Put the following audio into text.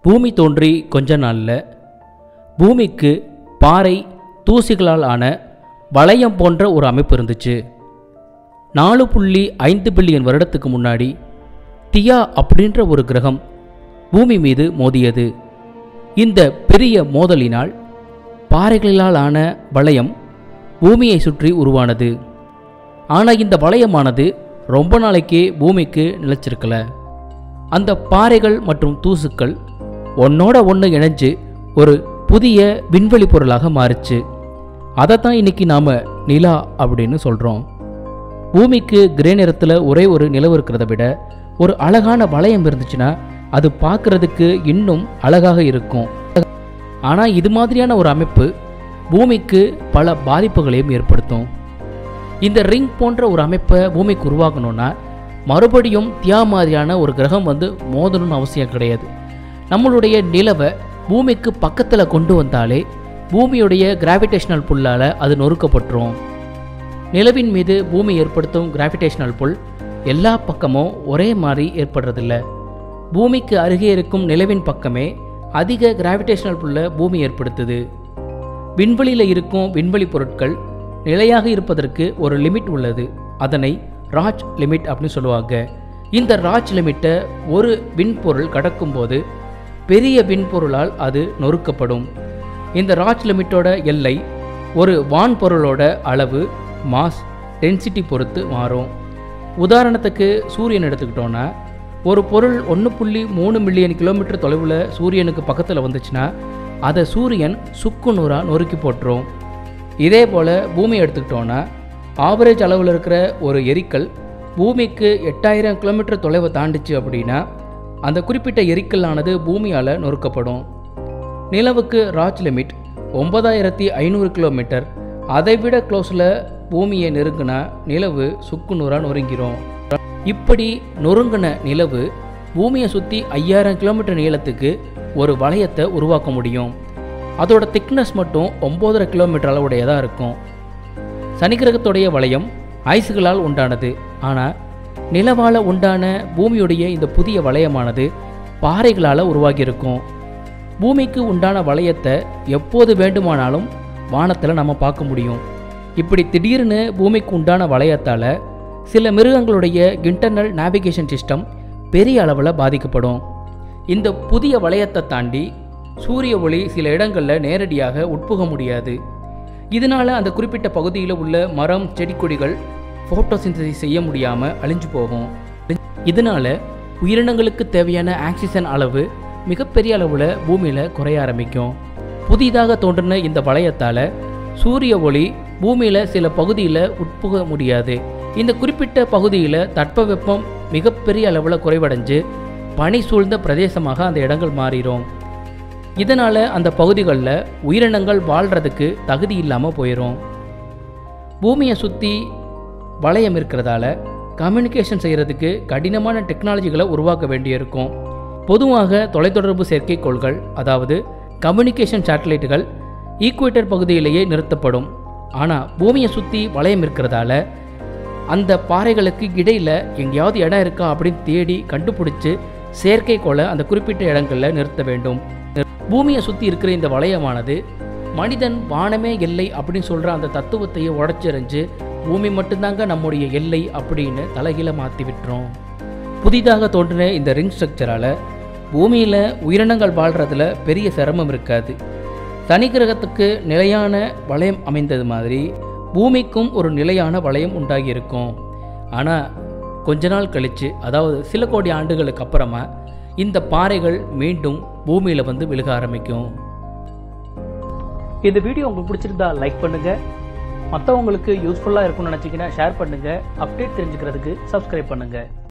பூமி தோன்றி கொஞ்ச நாளில் பூமிக்கு பாறை தூசிகளால் ஆன வளையம் போன்ற ஒரு அமைப்பு இருந்துச்சு நாலு புள்ளி ஐந்து பில்லியன் வருடத்துக்கு முன்னாடி தியா அப்படின்ற ஒரு கிரகம் பூமி மீது மோதியது இந்த பெரிய மோதலினால் பாறைகளால் ஆன வளையம் பூமியை சுற்றி உருவானது ஆனால் இந்த வளையமானது ரொம்ப நாளைக்கே பூமிக்கு நிலைச்சிருக்கல அந்த பாறைகள் மற்றும் தூசுக்கள் ஒன்னோட ஒன்று இணைஞ்சு ஒரு புதிய விண்வெளி பொருளாக மாறுச்சு அதை தான் இன்னைக்கு நாம் நிலா அப்படின்னு சொல்கிறோம் பூமிக்கு கிரே நிறத்தில் ஒரே ஒரு நிலவு இருக்கிறத விட ஒரு அழகான வளையம் இருந்துச்சுன்னா அது பார்க்கறதுக்கு இன்னும் அழகாக இருக்கும் ஆனால் இது மாதிரியான ஒரு அமைப்பு பூமிக்கு பல பாதிப்புகளையும் ஏற்படுத்தும் இந்த ரிங் போன்ற ஒரு அமைப்பை பூமிக்கு உருவாக்கணும்னா மறுபடியும் தியா மாதிரியான ஒரு கிரகம் வந்து மோதணும்னு அவசியம் கிடையாது நம்மளுடைய நிலவை பூமிக்கு பக்கத்தில் கொண்டு வந்தாலே பூமியுடைய கிராவிடேஷனல் புல்லால் அது நொறுக்கப்பட்டுரும் நிலவின் மீது பூமி ஏற்படுத்தும் கிராவிடேஷனல் புல் எல்லா பக்கமும் ஒரே மாதிரி ஏற்படுறதில்ல பூமிக்கு அருகே இருக்கும் நிலவின் பக்கமே அதிக கிராவிடேஷனல் புல்லை பூமி ஏற்படுத்துது விண்வெளியில் இருக்கும் விண்வெளி பொருட்கள் நிலையாக இருப்பதற்கு ஒரு லிமிட் உள்ளது அதனை ராஜ் லிமிட் அப்படின்னு சொல்லுவாங்க இந்த ராஜ் லிமிட்டை ஒரு விண்பொருள் கடக்கும்போது பெரிய விண்பொருளால் அது நொறுக்கப்படும் இந்த ராஜ் லிமிட்டோட எல்லை ஒரு வான்பொருளோட அளவு மாஸ் டென்சிட்டி பொறுத்து மாறும் உதாரணத்துக்கு சூரியன் எடுத்துக்கிட்டோன்னா ஒரு பொருள் ஒன்று புள்ளி மூணு மில்லியன் கிலோமீட்டர் தொலைவில் சூரியனுக்கு பக்கத்தில் வந்துச்சுன்னா அதை சூரியன் சுக்கு நூறாக நொறுக்கி போட்டுரும் இதே போல் பூமி எடுத்துக்கிட்டோன்னா ஆவரேஜ் அளவில் இருக்கிற ஒரு எரிக்கல் பூமிக்கு எட்டாயிரம் கிலோமீட்டர் தொலைவை தாண்டிச்சு அப்படின்னா அந்த குறிப்பிட்ட எரிக்கல்லானது பூமியால் நொறுக்கப்படும் நிலவுக்கு ராஜ் லிமிட் ஒன்பதாயிரத்தி ஐநூறு கிலோமீட்டர் அதைவிட க்ளோஸில் பூமியை நெருங்கினா நிலவு சுக்கு நூறாக நொறுங்கிரும் இப்படி நொறுங்கின நிலவு பூமியை சுற்றி ஐயாயிரம் கிலோமீட்டர் நீளத்துக்கு ஒரு வளையத்தை உருவாக்க முடியும் அதோட திக்னஸ் மட்டும் ஒம்போதரை கிலோமீட்டர் அளவுடையதாக இருக்கும் சனி கிரகத்துடைய வளையம் ஐஸுகளால் உண்டானது ஆனால் நிலவால் உண்டான பூமியுடைய இந்த புதிய வளையமானது பாறைகளால் உருவாகியிருக்கும் பூமிக்கு உண்டான வளையத்தை எப்போது வேண்டுமானாலும் வானத்தில் நம்ம பார்க்க முடியும் இப்படி திடீர்னு பூமிக்கு உண்டான வளையத்தால் சில மிருகங்களுடைய இன்டர்னல் நேவிகேஷன் சிஸ்டம் பெரிய அளவில் பாதிக்கப்படும் இந்த புதிய வளையத்தை தாண்டி சூரிய ஒளி சில இடங்களில் நேரடியாக உட்புக முடியாது இதனால் அந்த குறிப்பிட்ட பகுதியில் உள்ள மரம் செடி கொடிகள் ஃபோட்டோசிந்தசிஸ் செய்ய முடியாமல் அழிஞ்சு போகும் இதனால் உயிரினங்களுக்கு தேவையான ஆக்சிஜன் அளவு மிகப்பெரிய அளவில் பூமியில் குறைய ஆரம்பிக்கும் புதிதாக தோன்றின இந்த வளையத்தால் சூரிய ஒளி பூமியில் சில பகுதியில் உட்புக முடியாது இந்த குறிப்பிட்ட பகுதியில் தட்பவெப்பம் மிகப்பெரிய அளவில் குறைவடைஞ்சு பனி சூழ்ந்த பிரதேசமாக அந்த இடங்கள் மாறிடும் இதனால் அந்த பகுதிகளில் உயிரினங்கள் வாழ்கிறதுக்கு தகுதி இல்லாமல் போயிடும் பூமியை சுற்றி வளையம் இருக்கிறதால கம்யூனிகேஷன் செய்கிறதுக்கு கடினமான டெக்னாலஜிகளை உருவாக்க வேண்டியிருக்கும் பொதுவாக தொலைத்தொடர்பு செயற்கைக்கோள்கள் அதாவது கம்யூனிகேஷன் சேட்டலைட்டுகள் ஈக்குவேட்டர் பகுதியிலேயே நிறுத்தப்படும் ஆனால் பூமியை சுற்றி வளையம் இருக்கிறதால அந்த பாறைகளுக்கு இடையில் எங்கேயாவது இடம் இருக்கா அப்படின்னு தேடி கண்டுபிடிச்சு செயற்கைக்கோளை அந்த குறிப்பிட்ட இடங்களில் நிறுத்த வேண்டும் பூமியை சுற்றி இருக்கிற இந்த வளையமானது மனிதன் வானமே எல்லை அப்படின்னு சொல்கிற அந்த தத்துவத்தையே உடச்செறிஞ்சு பூமி மட்டும்தாங்க நம்முடைய எல்லை அப்படின்னு தலைகீழ மாற்றி விட்டுறோம் புதிதாக தோன்றின இந்த ரிங் ஸ்ட்ரக்சரால் பூமியில் உயிரினங்கள் வாழ்கிறதுல பெரிய சிரமம் இருக்காது சனி கிரகத்துக்கு நிலையான வளையம் அமைந்தது மாதிரி பூமிக்கும் ஒரு நிலையான வளையம் உண்டாகி இருக்கும் ஆனால் கொஞ்ச நாள் கழித்து அதாவது சில கோடி ஆண்டுகளுக்கு அப்புறமா இந்த பாறைகள் மீண்டும் பூமியில் வந்து விழுக ஆரம்பிக்கும் இந்த வீடியோ உங்களுக்கு பிடிச்சிருந்தா லைக் பண்ணுங்க மற்றவங்களுக்கு யூஸ்ஃபுல்லாக இருக்கும்னு நினச்சிங்கன்னா ஷேர் பண்ணுங்க அப்டேட் தெரிஞ்சுக்கிறதுக்கு சப்ஸ்கிரைப் பண்ணுங்க